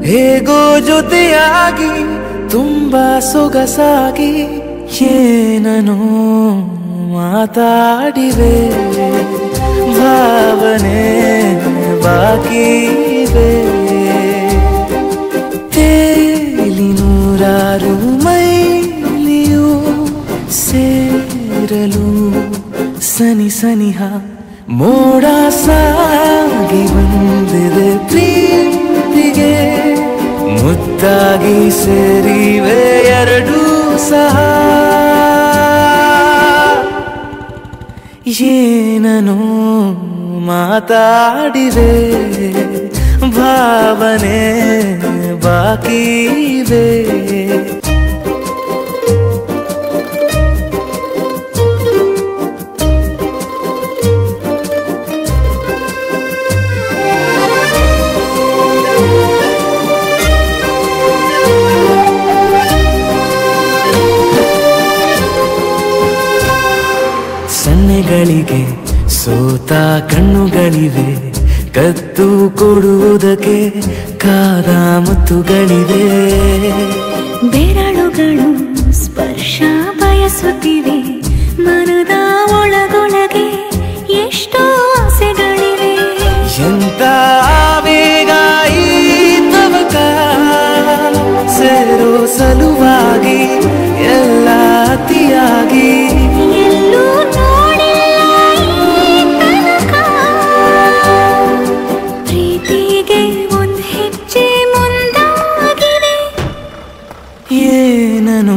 ಹೇಗೋ ಜೊತೆಯಾಗಿ ತುಂಬಾ ಸೊಗಸಾಗಿ ಏನನೋ ಮಾತಾಡಿವೆ ಭಾವನೆ ಬಾಕಿ ಇವೆ ತೇಲಿ ನೂರಾರು ಮೈಲಿಯು ಸೇರಲು ಸನಿ ಸನಿಹ ಮೋಡ ಸಾಗಿ ಬಂದಿದೆ ಪ್ರೀತಿಗೆ ಮುದ್ದಾಗಿ ಸೇರಿವೆ ಎರಡೂ ಸಹ ಏನನೋ ಮಾತಾಡಿವೆ ಭಾವನೆ ಬಾಕಿ ಇವೆ ಸನ್ನೆಗಳಿಗೆ ಸೋತ ಕಣ್ಣುಗಳಿವೆ ಕತ್ತು ಕೊಡುವುದಕ್ಕೆ ಕಾದ ಮುತ್ತುಗಳಿವೆ ಬೆರಳುಗಳು ಸ್ಪರ್ಶ ಬಯಸುತ್ತಿವೆ ಮನದ ಒಳಗೊಳಗೆ ಎಷ್ಟೋ ಆಸೆಗಳಿವೆ ಎಂತ ಆವೇಗ ಈ ತವಕ ಸೇರೋ ಸಲುವಾಗಿ ಎಲ್ಲ ಅತಿಯಾಗಿ ಎಲ್ಲೂ ನೋಡಿಲ್ಲ ಈ ತನಕ ಪ್ರೀತಿಗೆ ಒಂದ್ ಹೆಜ್ಜೆ ಮುಂದಾಗಿವೆ ಏನನೋ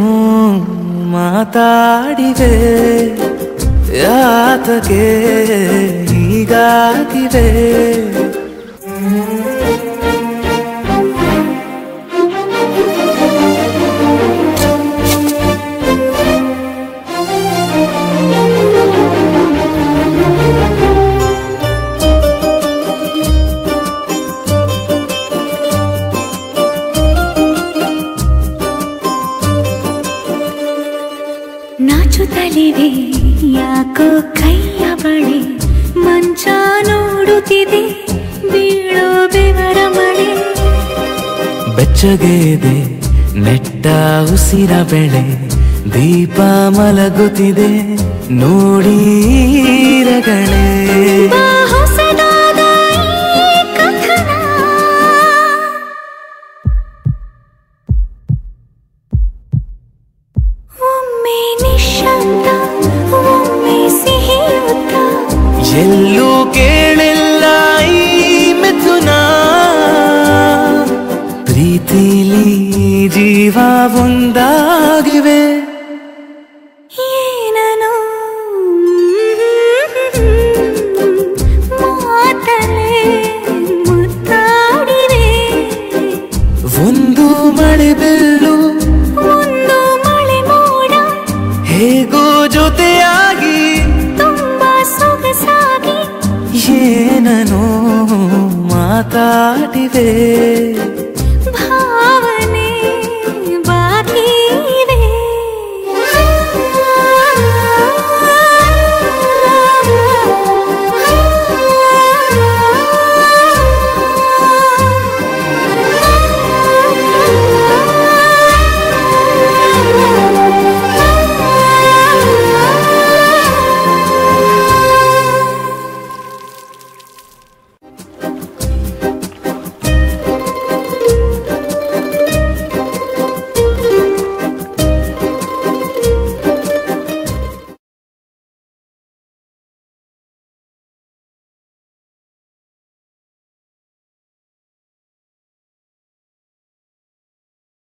ಮಾತಾಡಿವೆ ಯಾತಕ್ಕೆ ಹೀಗಾಗಿವೆ ನಾಚುತ್ತಲಿವೆ ಯಾಕೋ ಕೈಯ ಬಳಿ ಮಂಚ ನೋಡುತ್ತಿದೆ ಬೀಳೋ ಬೆವರ ಮಳೆ ಬೆಚ್ಚಗೆದೆ ನೆಟ್ಟ ಉಸಿರ ಬೆಳೆ ದೀಪ ಮಲಗುತ್ತಿದೆ ನೋಡೀರಗಳೇ ಬಾ ಹೊಸದಾದ ಈ ಕಥನ ಒಮ್ಮೆ ನಿಶಬ್ದ ಒಮ್ಮೆ ಸಿಹಿಯುತ್ತ ಎಲ್ಲೂ ಕೇಳಿಲ್ಲ ಈ ಮಿಥುನ ಪ್ರೀತಿಲಿ ಜೀವ ಒಂದಾಗಿವೆ ಏನನು ಮಾತಲೆ ಮುತ್ತಾಡಿವೆ ಒಂದು ಮಳೆ ಬಿಲ್ಲು ಒಂದು ಮಳೆ ಮೋಡ ಹೇಗೋ ಜೊತೆಯಾಗಿ ತುಂಬಾ ಸೊಗಸಾಗಿ ಏನನೋ ಮಾತಾಡಿವೆ